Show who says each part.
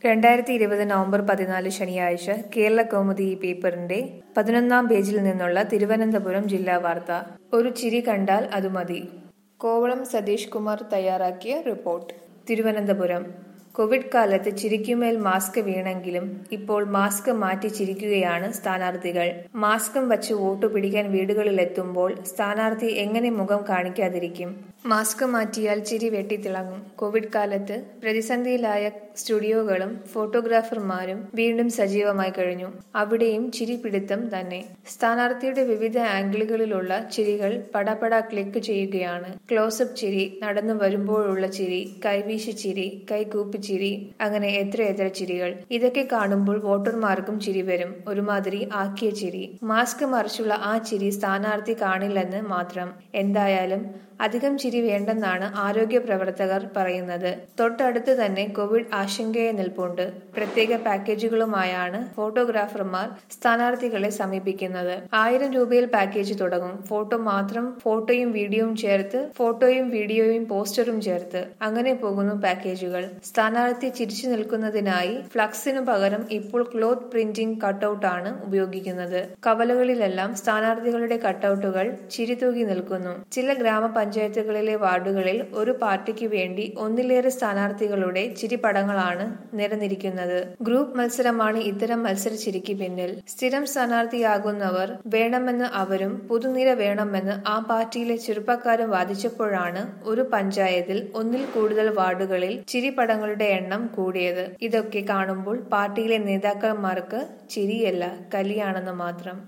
Speaker 1: രണ്ടായിരത്തി ഇരുപത് നവംബർ പതിനാല് ശനിയാഴ്ച കേരള കൗമുദി ഈ പേപ്പറിന്റെ പതിനൊന്നാം പേജിൽ നിന്നുള്ള തിരുവനന്തപുരം ജില്ലാ വാർത്ത ഒരു ചിരി കണ്ടാൽ അത് മതി കോവളം സതീഷ് കുമാർ തയ്യാറാക്കിയ റിപ്പോർട്ട് തിരുവനന്തപുരം കോവിഡ് കാലത്ത് ചിരിക്കുമേൽ മാസ്ക് വീണെങ്കിലും ഇപ്പോൾ മാസ്ക് മാറ്റി ചിരിക്കുകയാണ് സ്ഥാനാർത്ഥികൾ മാസ്കും വച്ച് വോട്ടു പിടിക്കാൻ വീടുകളിലെത്തുമ്പോൾ സ്ഥാനാർത്ഥി എങ്ങനെ മുഖം കാണിക്കാതിരിക്കും മാസ്ക് മാറ്റിയാൽ ചിരി വെട്ടിത്തിളങ്ങും കോവിഡ് കാലത്ത് പ്രതിസന്ധിയിലായ സ്റ്റുഡിയോകളും ഫോട്ടോഗ്രാഫർമാരും വീണ്ടും സജീവമായി കഴിഞ്ഞു അവിടെയും ചിരി പിടുത്തം തന്നെ സ്ഥാനാർത്ഥിയുടെ വിവിധ ആംഗിളുകളിലുള്ള ചിരികൾ പടപട ക്ലിക്ക് ചെയ്യുകയാണ് ക്ലോസപ്പ് ചിരി നടന്നു വരുമ്പോഴുള്ള ചിരി കൈവീശി ചിരി കൈകൂപ്പി ചിരി അങ്ങനെ എത്രയെത്ര ചിരികൾ ഇതൊക്കെ കാണുമ്പോൾ വോട്ടർമാർക്കും ചിരി വരും ഒരുമാതിരി ആക്കിയ ചിരി മാസ്ക് മറിച്ചുള്ള ആ ചിരി സ്ഥാനാർത്ഥി കാണില്ലെന്ന് മാത്രം എന്തായാലും അധികം ചിരി വേണ്ടെന്നാണ് ആരോഗ്യ പ്രവർത്തകർ പറയുന്നത് തൊട്ടടുത്ത് തന്നെ കോവിഡ് ആശങ്കയെ നിൽപ്പുണ്ട് പ്രത്യേക പാക്കേജുകളുമായാണ് ഫോട്ടോഗ്രാഫർമാർ സ്ഥാനാർത്ഥികളെ സമീപിക്കുന്നത് ആയിരം രൂപയിൽ പാക്കേജ് തുടങ്ങും ഫോട്ടോ മാത്രം ഫോട്ടോയും വീഡിയോയും ചേർത്ത് ഫോട്ടോയും വീഡിയോയും പോസ്റ്ററും ചേർത്ത് അങ്ങനെ പോകുന്നു പാക്കേജുകൾ സ്ഥാനാർത്ഥി ചിരിച്ചു നിൽക്കുന്നതിനായി ഫ്ലക്സിനു പകരം ഇപ്പോൾ ക്ലോത്ത് പ്രിന്റിംഗ് കട്ടൌട്ടാണ് ഉപയോഗിക്കുന്നത് കവലകളിലെല്ലാം സ്ഥാനാർത്ഥികളുടെ കട്ടൌട്ടുകൾ ചിരിതൂകി നിൽക്കുന്നു ചില ഗ്രാമപഞ്ചായത്തുകളിലെ വാർഡുകളിൽ ഒരു പാർട്ടിക്ക് വേണ്ടി ഒന്നിലേറെ സ്ഥാനാർത്ഥികളുടെ ചിരിപ്പടങ്ങളാണ് നിരന്നിരിക്കുന്നത് ഗ്രൂപ്പ് മത്സരമാണ് ഇത്തരം മത്സരച്ചിരിക്ക് പിന്നിൽ സ്ഥിരം സ്ഥാനാർത്ഥിയാകുന്നവർ വേണമെന്ന് അവരും പുതുനിര വേണമെന്ന് ആ പാർട്ടിയിലെ ചെറുപ്പക്കാരും വാദിച്ചപ്പോഴാണ് ഒരു പഞ്ചായത്തിൽ ഒന്നിൽ കൂടുതൽ വാർഡുകളിൽ ചിരിപ്പടങ്ങളുടെ എണ്ണം കൂടിയത് ഇതൊക്കെ കാണുമ്പോൾ പാർട്ടിയിലെ നേതാക്കന്മാർക്ക് ചിരിയല്ല കലിയാണെന്ന് മാത്രം